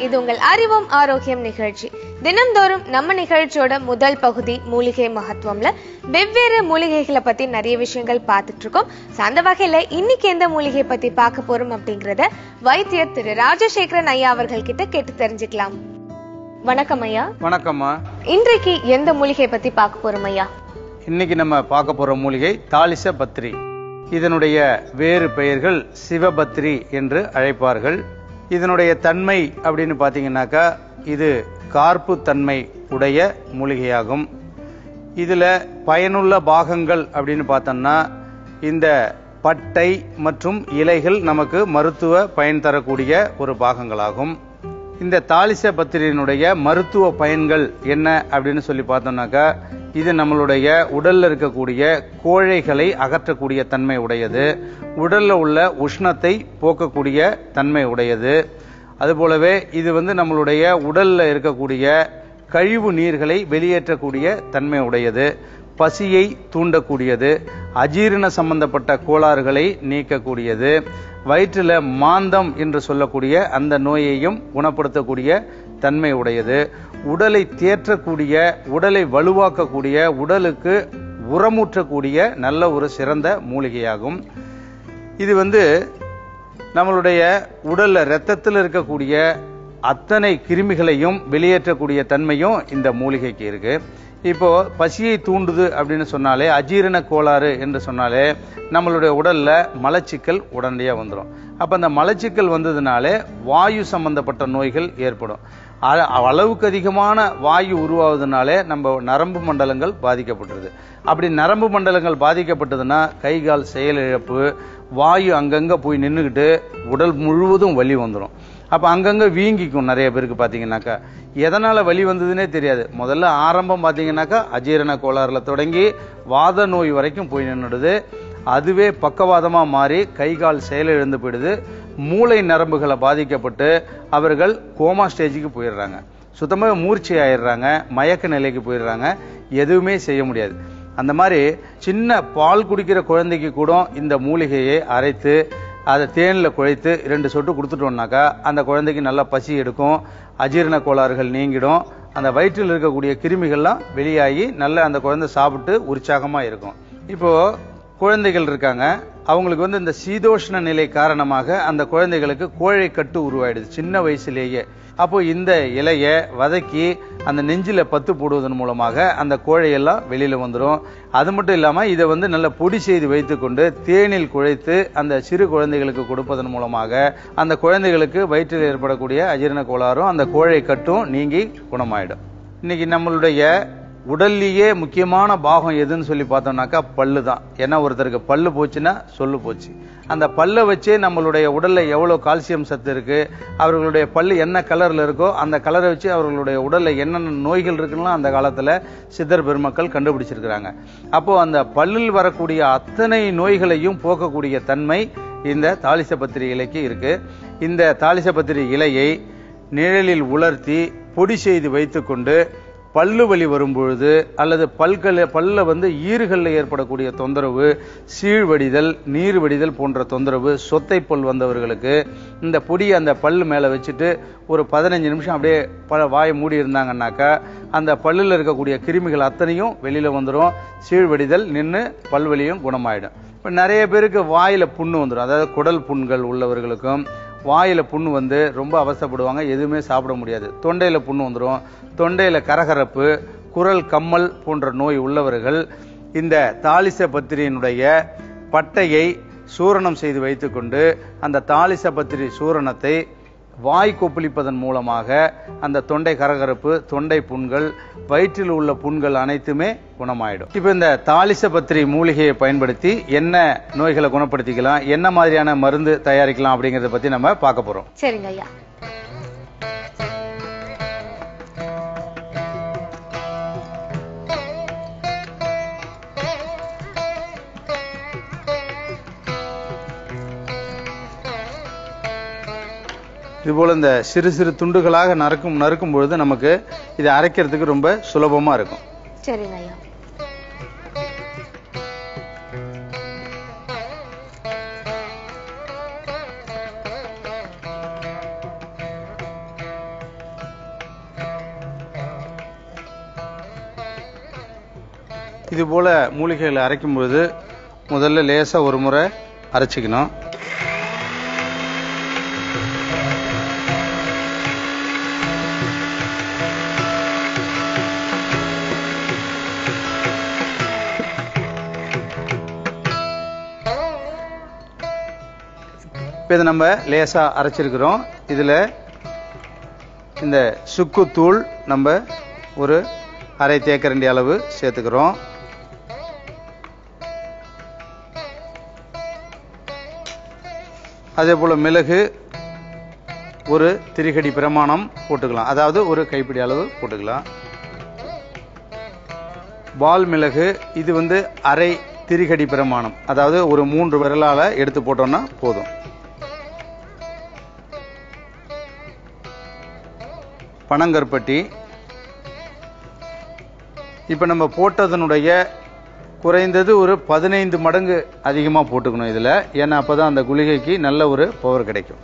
இது உங்கள் அறிவோம் ஆரோக்கியம் நிகழ்ச்சி தினம்தோறும் நம்ம நிகழ்ச்சியோட முதல் பகுதி மூலிகை மகத்துவம்ல வெவ்வேறு மூலிகைகளை பத்தி நிறைய விஷயங்கள் பார்த்துட்டு இருக்கோம் So, அந்த வகையில இன்னைக்கு எந்த மூலிகை பத்தி பார்க்க போறோம் அப்படிங்கறத வைத்தியர் திரு ராஜசேகரன் ஐயா அவர்கள் கிட்ட கேட்டு தெரிஞ்சுக்கலாம் வணக்கம் ஐயா வணக்கம்மா இன்றைக்கு எந்த மூலிகை பத்தி பார்க்க போறோம் ஐயா இன்னைக்கு நம்ம பார்க்க போற மூலிகை தாலிச பத்ரி இதனுடைய வேறு பெயர்கள் சிவபத்ரி என்று அழைப்பார்கள் இதனுடைய தன்மை அப்படின்னு பார்த்தீங்கன்னாக்கா இது கார்ப்பு தன்மை உடைய மூலிகையாகும் இதுல பயனுள்ள பாகங்கள் அப்படின்னு பார்த்தோம்னா இந்த பட்டை மற்றும் இலைகள் நமக்கு மருத்துவ பயன் தரக்கூடிய ஒரு பாகங்களாகும் இந்த தாலிச பத்திரியினுடைய மருத்துவ பயன்கள் என்ன அப்படின்னு சொல்லி பார்த்தோம்னாக்கா இது நம்மளுடைய உடல்ல இருக்கக்கூடிய கோழைகளை அகற்றக்கூடிய தன்மை உடையது உடல்ல உள்ள உஷ்ணத்தை போக்கக்கூடிய தன்மை உடையது அதுபோலவே இது வந்து நம்மளுடைய உடல்ல இருக்கக்கூடிய கழிவு நீர்களை வெளியேற்றக்கூடிய தன்மை உடையது பசியை தூண்டக்கூடியது அஜீரண சம்பந்தப்பட்ட கோளாறுகளை நீக்கக்கூடியது வயிற்றில் மாந்தம் என்று சொல்லக்கூடிய அந்த நோயையும் குணப்படுத்தக்கூடிய தன்மை உடையது உடலை தேற்றக்கூடிய உடலை வலுவாக்கக்கூடிய உடலுக்கு உரமூற்றக்கூடிய நல்ல ஒரு சிறந்த மூலிகையாகும் இது வந்து நம்மளுடைய உடல்ல ரத்தத்தில் இருக்கக்கூடிய அத்தனை கிருமிகளையும் வெளியேற்றக்கூடிய தன்மையும் இந்த மூலிகைக்கு இருக்கு இப்போ பசியை தூண்டுது அப்படின்னு சொன்னாலே அஜீரண கோளாறு என்று சொன்னாலே நம்மளுடைய உடல்ல மலச்சிக்கல் உடனடியா வந்துடும் அப்ப அந்த மலச்சிக்கல் வந்ததுனாலே வாயு சம்பந்தப்பட்ட நோய்கள் ஏற்படும் அ- அளவுக்கு அதிகமான வாயு உருவாவதுனாலே நம்ம நரம்பு மண்டலங்கள் பாதிக்கப்பட்டுருது அப்படி நரம்பு மண்டலங்கள் பாதிக்கப்பட்டதுன்னா கை கால் செயலிழப்பு வாயு அங்கங்க போய் நின்றுக்கிட்டு உடல் முழுவதும் வலி வந்துடும் அப்ப அங்கங்க வீங்கிக்கும் நிறைய பேருக்கு பாத்தீங்கன்னாக்கா எதனால வலி வந்ததுன்னே தெரியாது முதல்ல ஆரம்பம் பாத்தீங்கன்னாக்கா அஜீரண கோளாறுல தொடங்கி வாத நோய் வரைக்கும் போய் நின்றுடுது அதுவே பக்கவாதமா மாறி கை கால் செயலிழந்து போயிடுது மூளை நரம்புகளை பாதிக்கப்பட்டு அவர்கள் கோமா ஸ்டேஜுக்கு போயிடுறாங்க சுத்தமாக மூர்ச்சை ஆயிடுறாங்க மயக்க நிலைக்கு போயிடுறாங்க எதுவுமே செய்ய முடியாது அந்த மாதிரி சின்ன பால் குடிக்கிற குழந்தைக்கு கூட இந்த மூலிகையை அரைத்து அதை தேனில் குழைத்து ரெண்டு சொட்டு கொடுத்துட்டோம்னாக்கா அந்த குழந்தைக்கு நல்லா பசி எடுக்கும் அஜீரண கோளாறுகள் நீங்கிடும் அந்த வயிற்றில் இருக்கக்கூடிய கிருமிகள்லாம் வெளியாகி நல்ல அந்த குழந்தை சாப்பிட்டு உற்சாகமா இருக்கும் இப்போ குழந்தைகள் இருக்காங்க அவங்களுக்கு வந்து இந்த சீதோஷ்ண நிலை காரணமாக அந்த குழந்தைகளுக்கு கோழை கட்டு உருவாயிடுது சின்ன வயசுலேயே அப்போ இந்த இலைய வதக்கி அந்த நெஞ்சில பத்து போடுவதன் மூலமாக அந்த கோழையெல்லாம் வெளியில வந்துடும் அது மட்டும் இல்லாம இதை வந்து நல்ல பொடி செய்து வைத்துக்கொண்டு தேனில் குழைத்து அந்த சிறு குழந்தைகளுக்கு கொடுப்பதன் மூலமாக அந்த குழந்தைகளுக்கு வயிற்றில் ஏற்படக்கூடிய அஜீரண கோளாறும் அந்த கோழை கட்டும் நீங்கி குணமாயிடும் இன்னைக்கு நம்மளுடைய உடல்லையே முக்கியமான பாகம் எதுன்னு சொல்லி பார்த்தோம்னாக்கா பல்லு தான் ஏன்னா ஒருத்தருக்கு பல்லு போச்சுன்னா சொல்லு போச்சு அந்த பல்லை வச்சே நம்மளுடைய உடல்ல எவ்வளவு கால்சியம் சத்து இருக்கு அவர்களுடைய பல்லு என்ன கலர்ல இருக்கோ அந்த கலரை வச்சு அவர்களுடைய உடல்ல என்னென்ன நோய்கள் இருக்குன்னு அந்த காலத்துல சித்தர் பெருமக்கள் கண்டுபிடிச்சிருக்கிறாங்க அப்போ அந்த பல்லில் வரக்கூடிய அத்தனை நோய்களையும் போக்கக்கூடிய தன்மை இந்த தாலிசபத்திரி இலைக்கு இருக்கு இந்த தாலிசபத்திரி இலையை நிழலில் உலர்த்தி பொடி செய்து வைத்துக்கொண்டு பல்லு வலி வரும்பொழுது அல்லது பல்கள் பல்ல வந்து ஈறுகளில் ஏற்படக்கூடிய தொந்தரவு சீழ்வடிதல் நீர் வடிதல் போன்ற தொந்தரவு சொத்தை பல் வந்தவர்களுக்கு இந்த பொடியை அந்த பல்லு மேலே வச்சுட்டு ஒரு பதினஞ்சு நிமிஷம் அப்படியே ப வாயை மூடி இருந்தாங்கன்னாக்கா அந்த பல்லில் இருக்கக்கூடிய கிருமிகள் அத்தனையும் வெளியில வந்துடும் சீழ்வடிதல் நின்று பல்வலியும் குணமாயிடும் இப்போ நிறைய பேருக்கு வாயில புண்ணு வந்துடும் அதாவது குடல் புண்கள் உள்ளவர்களுக்கும் வாயில புண்ணு வந்து ரொம்ப அவசப்படுவாங்க எதுவுமே சாப்பிட முடியாது தொண்டையில புண்ணு வந்துடும் தொண்டையில கரகரப்பு குரல் கம்மல் போன்ற நோய் உள்ளவர்கள் இந்த தாலிச பத்திரியினுடைய பட்டையை சூரணம் செய்து வைத்துக்கொண்டு அந்த தாலிச பத்திரி சூரணத்தை வாய் கொப்பளிப்பதன் மூலமாக அந்த தொண்டை கரகரப்பு தொண்டை புண்கள் வயிற்றில் உள்ள புண்கள் அனைத்துமே குணமாயிடும் இப்போ இந்த தாலிச பத்திரி மூலிகையை பயன்படுத்தி என்ன நோய்களை குணப்படுத்திக்கலாம் என்ன மாதிரியான மருந்து தயாரிக்கலாம் அப்படிங்கறத பத்தி நம்ம பார்க்க போறோம் சரிங்க ஐயா இதுபோல இந்த சிறு சிறு துண்டுகளாக நறுக்கும் நறுக்கும் பொழுது நமக்கு இதை அரைக்கிறதுக்கு ரொம்ப சுலபமா இருக்கும் சரிங்க ஐயா இது போல மூலிகைகளை அரைக்கும் பொழுது முதல்ல லேசா ஒரு முறை அரைச்சிக்கணும் இப்போ இதை நம்ம லேசா அரைச்சிருக்கிறோம் இதுல இந்த சுக்குத்தூள் நம்ம ஒரு அரை தேக்கரண்டி அளவு சேர்த்துக்கிறோம் அதே போல மிளகு ஒரு திரிகடி பிரமாணம் போட்டுக்கலாம் அதாவது ஒரு கைப்பிடி அளவு போட்டுக்கலாம் பால் மிளகு இது வந்து அரை திரிகடி பிரமாணம் அதாவது ஒரு மூன்று விரலால எடுத்து போட்டோம்னா போதும் பனங்கருப்பட்டி இப்போ நம்ம போட்டதனுடைய குறைந்தது ஒரு பதினைந்து மடங்கு அதிகமாக போட்டுக்கணும் இதில் ஏன்னா அப்போ தான் அந்த குளிகைக்கு நல்ல ஒரு பவர் கிடைக்கும்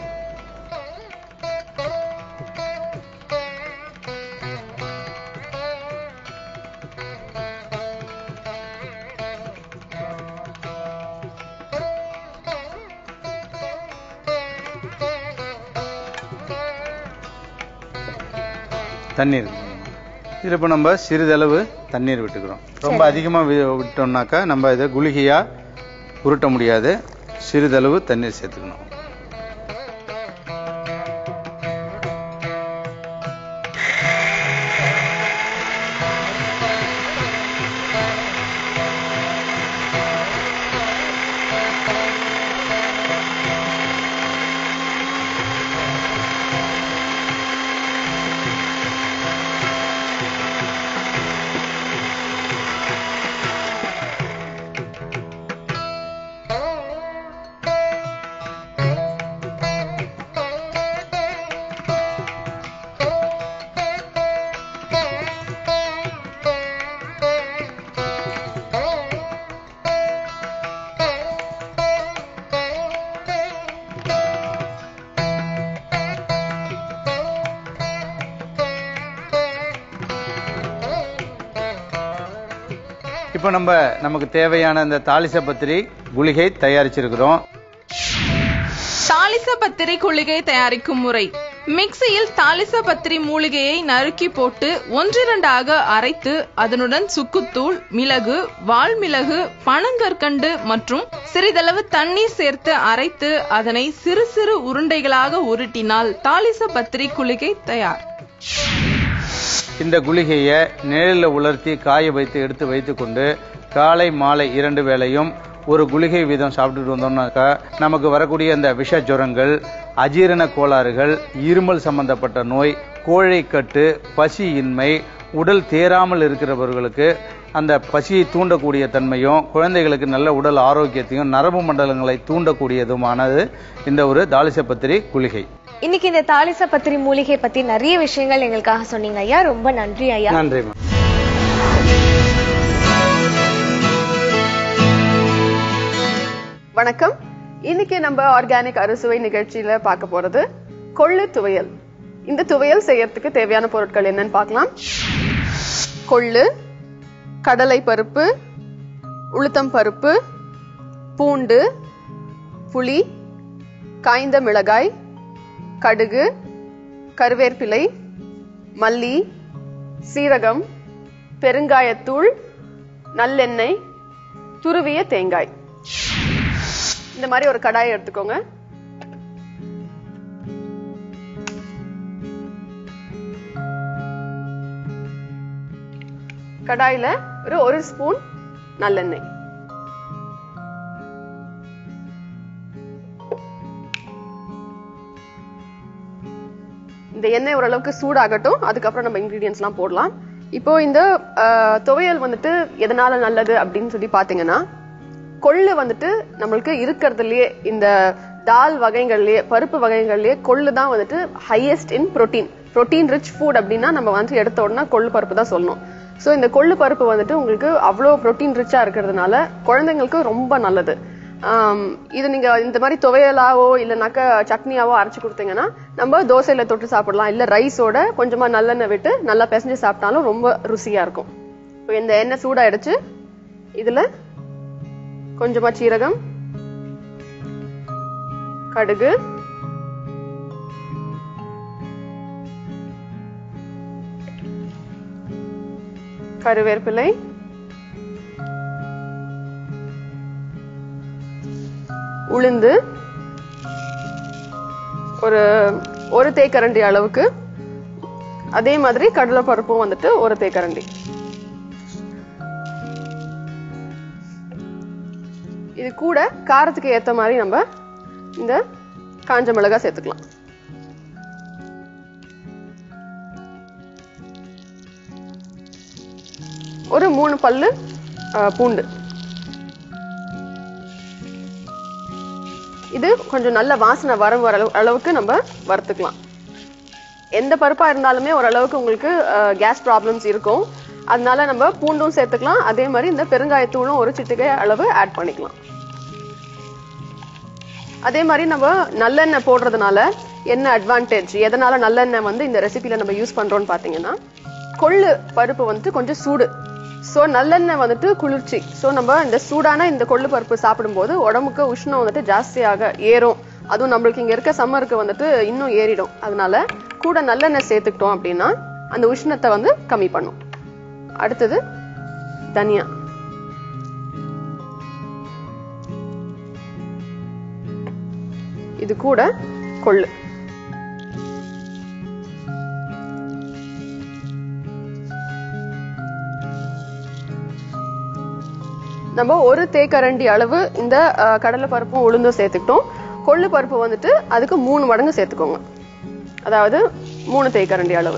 தண்ணீர் இதில் இப்போ நம்ம சிறிதளவு தண்ணீர் விட்டுக்கிறோம் ரொம்ப அதிகமாக விட்டோம்னாக்கா நம்ம இதை குளிகையாக உருட்ட முடியாது சிறிதளவு தண்ணீர் சேர்த்துக்கணும் இப்போ நம்ம நமக்கு தேவையான இந்த தாலிசப்பத்திரி குளிகை தயாரிச்சிருக்கிறோம் தாலிசபத்திரி குளிகை தயாரிக்கும் முறை மிக்சியில் தாலிசபத்திரி மூலிகையை நறுக்கி போட்டு ஒன்றிரண்டாக அரைத்து அதனுடன் சுக்குத்தூள் மிளகு வால்மிளகு பனங்கற்கண்டு மற்றும் சிறிதளவு தண்ணீர் சேர்த்து அரைத்து அதனை சிறு சிறு உருண்டைகளாக உருட்டினால் தாலிசபத்திரி குளிகை தயார் இந்த குளிகையை நிழலில் உலர்த்தி காய வைத்து எடுத்து வைத்துக்கொண்டு காலை மாலை இரண்டு வேளையும் ஒரு குளிகை வீதம் சாப்பிட்டுட்டு வந்தோம்னாக்கா நமக்கு வரக்கூடிய அந்த விஷ ஜுரங்கள் அஜீரண கோளாறுகள் இருமல் சம்பந்தப்பட்ட நோய் கோழைக்கட்டு பசியின்மை உடல் தேராமல் இருக்கிறவர்களுக்கு அந்த பசியை தூண்டக்கூடிய தன்மையும் குழந்தைகளுக்கு நல்ல உடல் ஆரோக்கியத்தையும் நரம்பு மண்டலங்களை தூண்டக்கூடியதுமானது இந்த ஒரு தாலிசப்பத்திரி குளிகை இன்னைக்கு இந்த தாலிசப்பத்திரி மூலிகை பத்தி நிறைய விஷயங்கள் எங்களுக்காக சொன்னீங்க ஐயா ரொம்ப நன்றி ஐயா நன்றி வணக்கம் இன்னைக்கு நம்ம ஆர்கானிக் அறுசுவை நிகழ்ச்சியில பார்க்க போறது கொள்ளு துவையல் இந்த துவையல் செய்யறதுக்கு தேவையான பொருட்கள் என்னன்னு பார்க்கலாம் கொள்ளு கடலை பருப்பு உளுத்தம் பருப்பு பூண்டு புளி காய்ந்த மிளகாய் கடுகு கருவேப்பிலை மல்லி சீரகம் பெருங்காயத்தூள் நல்லெண்ணெய் துருவிய தேங்காய் இந்த மாதிரி ஒரு கடாயை எடுத்துக்கோங்க கடாயில ஒரு ஒரு ஸ்பூன் நல்லெண்ணெய் இந்த எண்ணெய் ஓரளவுக்கு சூடாகட்டும் அதுக்கப்புறம் நம்ம இன்கிரீடியன்ஸ் எல்லாம் போடலாம் இப்போ இந்த அஹ், துவையல் வந்துட்டு எதனால நல்லது அப்படின்னு சொல்லி பாத்தீங்கன்னா கொள்ளு வந்துட்டு நம்மளுக்கு இருக்கிறதுலயே இந்த தால் வகைகள்லயே பருப்பு வகைகள்லயே கொள்ளு தான் வந்துட்டு highest in protein protein rich food அப்படின்னா நம்ம வந்து எடுத்த உடனே கொள்ளு பருப்பு தான் சொல்லணும் ஸோ இந்த கொள்ளு பருப்பு வந்துட்டு உங்களுக்கு அவ்வளோ புரோட்டீன் ரிச்சா இருக்கிறதுனால குழந்தைங்களுக்கு ரொம்ப நல்லது ஆம், இது நீங்க இந்த மாதிரி துவையலாவோ இல்லைனாக்கா சட்னியாவோ அரைச்சு கொடுத்தீங்கன்னா நம்ம தோசையில தொட்டு சாப்பிடலாம் இல்ல ரைஸோட கொஞ்சமா நல்லெண்ணெய் விட்டு நல்லா பிசைஞ்சு சாப்பிட்டாலும் ரொம்ப ருசியா இருக்கும் இப்போ இப்போ இந்த எண்ணெய் சூடாயிடுச்சு இதுல கொஞ்சமா சீரகம் கடுகு கருவேப்பிலை உளுந்து ஒரு ஒரு தேக்கரண்டி அளவுக்கு அதே மாதிரி கடலை பருப்பும் வந்துட்டு ஒரு தேக்கரண்டி இது கூட காரத்துக்கு ஏத்த மாதிரி நம்ம இந்த காஞ்ச மிளகாய் சேர்த்துக்கலாம் ஒரு மூணு பல்லு அஹ், பூண்டு இது கொஞ்சம் நல்ல வாசனை வர வர அளவு- அளவுக்கு நம்ம வறுத்துக்கலாம் எந்த பருப்பா இருந்தாலுமே ஓரளவுக்கு உங்களுக்கு கேஸ் ப்ராப்ளம்ஸ் இருக்கும் அதனால நம்ம பூண்டும் சேர்த்துக்கலாம் அதே மாதிரி இந்த பெருங்காயத்தூளும் ஒரு சிட்டிகை அளவு ஆட் பண்ணிக்கலாம் அதே மாதிரி நம்ம நல்லெண்ணெய் போடுறதுனால என்ன அட்வான்டேஜ் எதனால நல்லெண்ணெய் வந்து இந்த ரெசிபில நம்ம யூஸ் பண்றோம்னு பாத்தீங்கன்னா கொள்ளு பருப்பு வந்துட்டு கொஞ்சம் சூடு சோ நல்லெண்ணெய் வந்துட்டு குளிர்ச்சி சோ நம்ம இந்த சூடான இந்த கொள்ளு பருப்பு சாப்பிடும்போது உடம்புக்கு உஷ்ணம் வந்துட்டு ஜாஸ்தியாக ஏறும் அதுவும் நம்மளுக்கு இங்க இருக்க சம்மருக்கு வந்துட்டு இன்னும் ஏறிடும் அதனால கூட நல்லெண்ணெய் சேர்த்துக்கிட்டோம் அப்படின்னா அந்த உஷ்ணத்தை வந்து கம்மி பண்ணும் அடுத்தது தனியா இது கூட கொள்ளு நம்ம ஒரு தேக்கரண்டி அளவு இந்த அஹ், கடலை பருப்பும் உளுந்தும் சேர்த்துக்கிட்டோம் கொள்ளு பருப்பு வந்துட்டு அதுக்கு மூணு மடங்கு சேர்த்துக்கோங்க அதாவது மூணு தேக்கரண்டி அளவு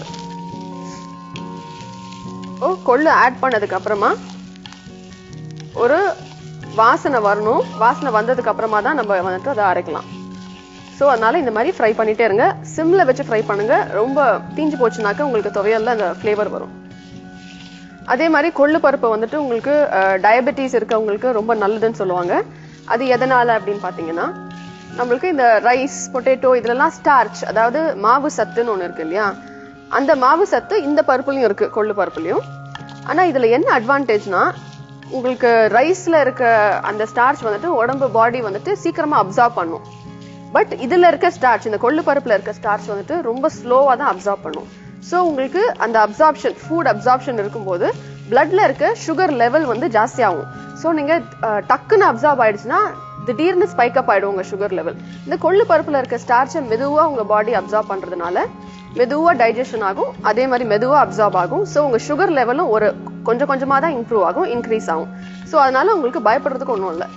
ஓ கொள்ளு ஆட் பண்ணதுக்கு அப்புறமா ஒரு வாசனை வரணும் வாசனை வந்ததுக்கு அப்புறமா தான் நம்ம வந்துட்டு அதை அரைக்கலாம் ஸோ அதனால இந்த மாதிரி ஃப்ரை பண்ணிட்டே இருங்க சிம்ல வச்சு ஃப்ரை பண்ணுங்க ரொம்ப தீஞ்சு போச்சுனாக்க உங்களுக்கு துவையல்ல அந்த ஃப்ளேவர் வரும் அதே மாதிரி கொள்ளு பருப்பு வந்துட்டு உங்களுக்கு டயபெட்டிஸ் இருக்கவங்களுக்கு ரொம்ப நல்லதுன்னு சொல்லுவாங்க அது எதனால அப்படின்னு பாத்தீங்கன்னா நம்மளுக்கு இந்த ரைஸ் பொட்டேட்டோ இதுலலாம் ஸ்டார்ச் அதாவது மாவு சத்துன்னு ஒண்ணு இருக்கு இல்லையா அந்த மாவு சத்து இந்த பருப்புலயும் இருக்கு கொள்ளு பருப்புலயும் ஆனா இதுல என்ன அட்வான்டேஜ்னா உங்களுக்கு ரைஸ்ல இருக்க அந்த ஸ்டார்ச் வந்துட்டு உடம்பு பாடி வந்துட்டு சீக்கிரமா அப்சார்ப் பண்ணும் பட் இதுல இருக்க ஸ்டார்ச் இந்த கொள்ளு பருப்புல இருக்க ஸ்டார்ச் வந்துட்டு ரொம்ப ஸ்லோவா தான் அப்சார்ப் பண்ணும் சோ உங்களுக்கு அந்த அப்சார்ப்ஷன் ஃபுட் அப்சார்ப்ஷன் இருக்கும்போது பிளட்ல இருக்க சுகர் லெவல் வந்து ஜாஸ்தி ஆகும் சோ நீங்க அஹ், டக்குன்னு அப்சார்ப் ஆயிடுச்சுன்னா திடீர்னு ஸ்பைக் அப் ஆயிடும் உங்க சுகர் லெவல் இந்த கொள்ளு பருப்புல இருக்க ஸ்டார்ச்சை மெதுவா உங்க பாடி அப்சார்ப் பண்றதுனால மெதுவா டைஜஷன் ஆகும் அதே மாதிரி மெதுவா அப்சார்ப் ஆகும் சோ உங்க சுகர் லெவலும் ஒரு கொஞ்சம் கொஞ்சமா தான் இம்ப்ரூவ் ஆகும் இன்க்ரீஸ் ஆகும் சோ அதனால உங்களுக்கு பயப்படுறதுக்கு ஒண்ணும் இல்லை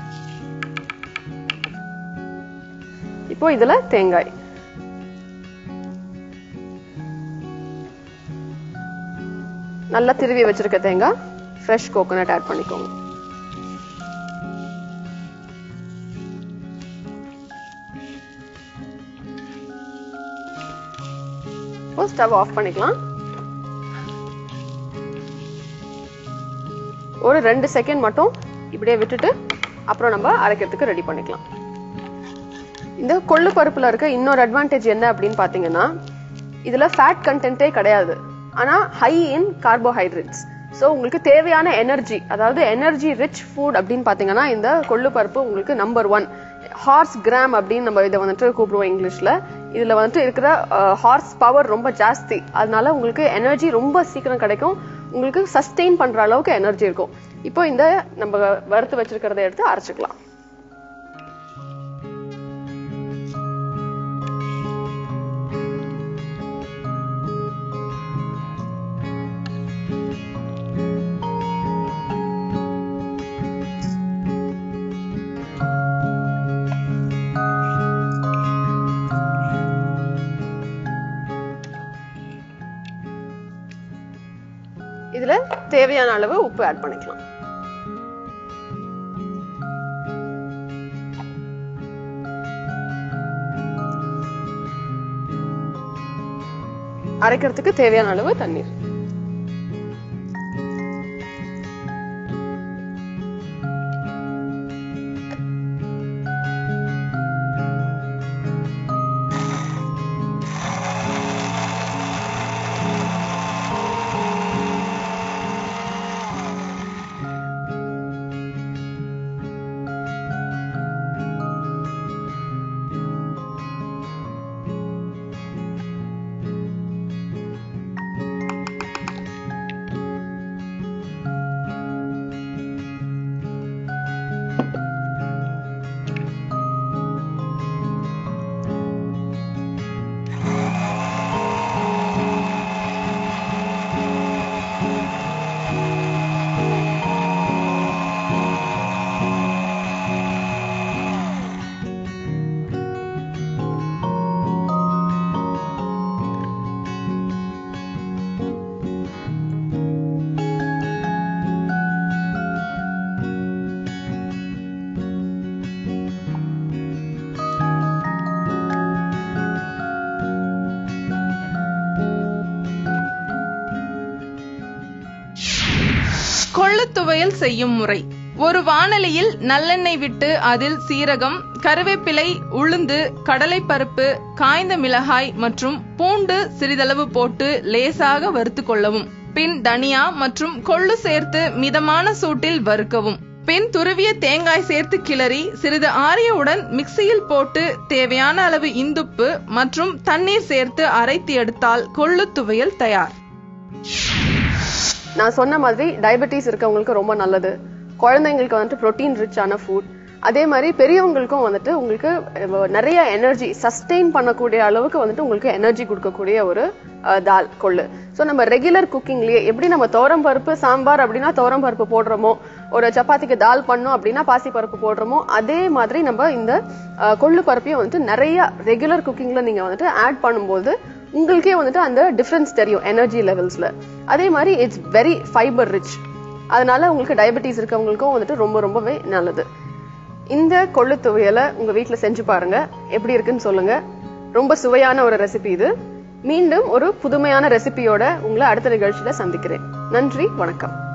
இப்போ இதுல தேங்காய் நல்லா திருவி வச்சிருக்க தேங்காய் ஃப்ரெஷ் கோகோனட் ஆட் பண்ணிக்கோங்க இப்போ ஸ்டவ் ஆஃப் பண்ணிக்கலாம் ஒரு ரெண்டு செகண்ட் மட்டும் இப்படியே விட்டுட்டு அப்புறம் நம்ம அரைக்கிறதுக்கு ரெடி பண்ணிக்கலாம் இந்த கொள்ளு பருப்புல இருக்க இன்னொரு அட்வான்டேஜ் என்ன அப்படின்னு பாத்தீங்கன்னா இதுல ஃபேட் கண்டென்ட்டே கிடையாது ஆனா ஹை இன் கார்போஹைட்ரேட்ஸ் ஸோ உங்களுக்கு தேவையான எனர்ஜி அதாவது எனர்ஜி ரிச் ஃபுட் அப்படின்னு பாத்தீங்கன்னா இந்த கொள்ளு பருப்பு உங்களுக்கு நம்பர் ஒன் ஹார்ஸ் கிராம் அப்படின்னு நம்ம இதை வந்துட்டு கூப்பிடுவோம் இங்கிலீஷ்ல இதுல வந்துட்டு இருக்கிற ஹார்ஸ் பவர் ரொம்ப ஜாஸ்தி அதனால உங்களுக்கு எனர்ஜி ரொம்ப சீக்கிரம் கிடைக்கும் உங்களுக்கு சஸ்டெயின் பண்ற அளவுக்கு எனர்ஜி இருக்கும் இப்போ இந்த நம்ம வறுத்து வச்சிருக்கிறத எடுத்து அரைச்சுக்கலாம் இதுல தேவையான அளவு உப்பு ஆட் பண்ணிக்கலாம் அரைக்கிறதுக்கு தேவையான அளவு தண்ணீர் கொள்ளு துவையல் செய்யும் முறை ஒரு வாணலியில் நல்லெண்ணெய் விட்டு அதில் சீரகம் கருவேப்பிலை உளுந்து கடலைப்பருப்பு காய்ந்த மிளகாய் மற்றும் பூண்டு சிறிதளவு போட்டு லேசாக வறுத்து கொள்ளவும் பின் தனியா மற்றும் கொள்ளு சேர்த்து மிதமான சூட்டில் வறுக்கவும் பின் துருவிய தேங்காய் சேர்த்து கிளறி சிறிது ஆரியவுடன் மிக்சியில் போட்டு தேவையான அளவு இந்துப்பு மற்றும் தண்ணீர் சேர்த்து அரைத்து எடுத்தால் கொள்ளு துவையல் தயார் நான் சொன்ன மாதிரி டயபெட்டிஸ் இருக்கவங்களுக்கு ரொம்ப நல்லது குழந்தைங்களுக்கு வந்துட்டு ப்ரோட்டீன் ரிச்சான ஃபுட் அதே மாதிரி பெரியவங்களுக்கும் வந்துட்டு உங்களுக்கு அஹ், நிறைய எனர்ஜி சஸ்டெயின் பண்ணக்கூடிய அளவுக்கு வந்துட்டு உங்களுக்கு எனர்ஜி கொடுக்கக்கூடிய ஒரு அஹ், தால் கொள்ளு ஸோ நம்ம ரெகுலர் குக்கிங்லயே எப்படி நம்ம தோரம் பருப்பு சாம்பார் அப்படின்னா தோரம் பருப்பு போடுறோமோ ஒரு சப்பாத்திக்கு தால் பண்ணோம் அப்படின்னா பாசி பருப்பு போடுறோமோ அதே மாதிரி நம்ம இந்த அஹ், கொள்ளு பருப்பையும் வந்துட்டு நிறைய ரெகுலர் குக்கிங்ல நீங்க வந்துட்டு ஆட் பண்ணும்போது உங்களுக்கே வந்துட்டு அந்த டிஃபரன்ஸ் தெரியும் எனர்ஜி லெவல்ஸ்ல அதே மாதிரி இட்ஸ் வெரி ஃபைபர் ரிச் அதனால உங்களுக்கு டயபெட்டிஸ் இருக்கவங்களுக்கும் வந்துட்டு ரொம்ப ரொம்பவே நல்லது இந்த கொள்ளு துவையலை உங்க வீட்ல செஞ்சு பாருங்க எப்படி இருக்குன்னு சொல்லுங்க ரொம்ப சுவையான ஒரு ரெசிபி இது மீண்டும் ஒரு புதுமையான ரெசிபியோட உங்களை அடுத்த நிகழ்ச்சியில சந்திக்கிறேன் நன்றி வணக்கம்